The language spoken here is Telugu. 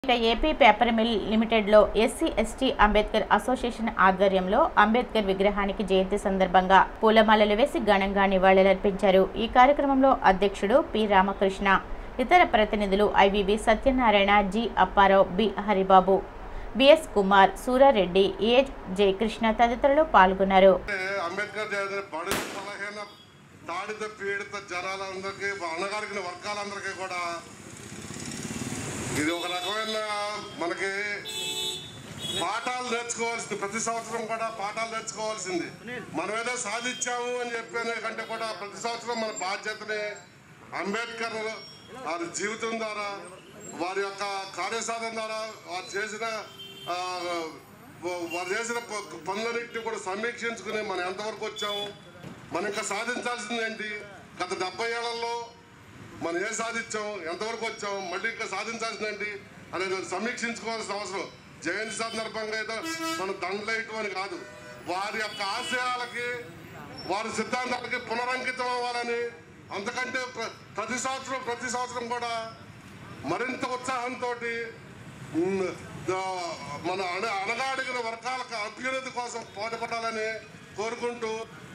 ఇక ఏపీ పేపర్ మిల్ లిమిటెడ్లో ఎస్సీ ఎస్టీ అంబేద్కర్ అసోసియేషన్ ఆధ్వర్యంలో అంబేద్కర్ విగ్రహానికి జయంతి సందర్భంగా పూలమాలలు వేసి ఘనంగా నివాళులర్పించారు ఈ కార్యక్రమంలో అధ్యక్షుడు పి రామకృష్ణ ఇతర ప్రతినిధులు IVV Satyanarayana G Apparao B Haribabu BS Kumar Surareddy A Jayakrishna తదితరులు పాల్గొన్నారు అంటే అంబేద్కర్ జయంతి బడు బలహీన తాడిత పీడిత జనాలందరికీ అణగారిన వర్గాలందరికీ కూడా ఇది ఒక రకమైన మనకి పాఠాలు నేర్చుకోవాల్సింది ప్రతి సంవత్సరం కూడా పాఠాలు నేర్చుకోవాల్సింది మనం ఏదో సాధించాము అని చెప్పిన కంటే కూడా ప్రతి సంవత్సరం మన బాధ్యతని అంబేద్కర్ వారి జీవితం ద్వారా వారి యొక్క కార్యసాధన ద్వారా వారు చేసిన ఆ, వారు చేసిన ప- పనులన్నింటినీ కూడా సమీక్షించుకుని మనం ఎంతవరకు వచ్చాము మనం ఇంకా సాధించాల్సింది ఏంటి గత డెబ్బై ఏళ్లలో మనం ఏం సాధించాం ఎంతవరకు వచ్చాం మళ్ళీ ఇంకా సాధించాల్సింది ఏంటి అనేది సమీక్షించుకోవాల్సిన అవసరం జయంతి సందర్భంగా ఏదో మనం దండలేయటం అని కాదు వారి యొక్క ఆశయాలకి వారి సిద్ధాంతాలకి పునరంకితం అవ్వాలని అంతకంటే ప్ర- ప్రతి సంవత్సరం ప్రతి సంవత్సరం కూడా మరింత ఉత్సాహంతో మన అణ అణగాడిగిన వర్గాలకు అభ్యున్నతి కోసం పోటీపడాలని కోరుకుంటూ